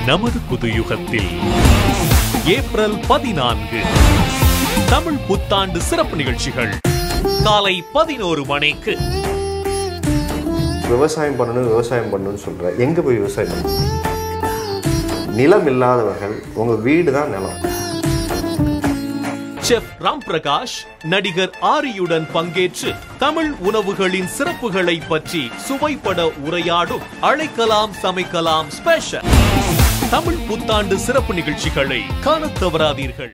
நமது புதுயுகத்தில் ஏப்ரல் பதினான்கு தமிழ் புத்தாண்டு சிறப்பு நிகழ்ச்சிகள் காலை பதினோரு மணிக்கு விவசாயம் பண்ணணும் விவசாயம் பண்ணணும்னு சொல்ற எங்க போய் விவசாயம் பண்ணணும் நிலம் இல்லாதவர்கள் உங்க வீடு தான் நிலம் செஃப் ராம் பிரகாஷ் நடிகர் ஆரியுடன் பங்கேற்று தமிழ் உணவுகளின் சிறப்புகளை பற்றி சுவைப்பட உரையாடும் அழைக்கலாம் சமைக்கலாம் ஸ்பெஷல் தமிழ் புத்தாண்டு சிறப்பு நிகழ்ச்சிகளை காணத் தவறாதீர்கள்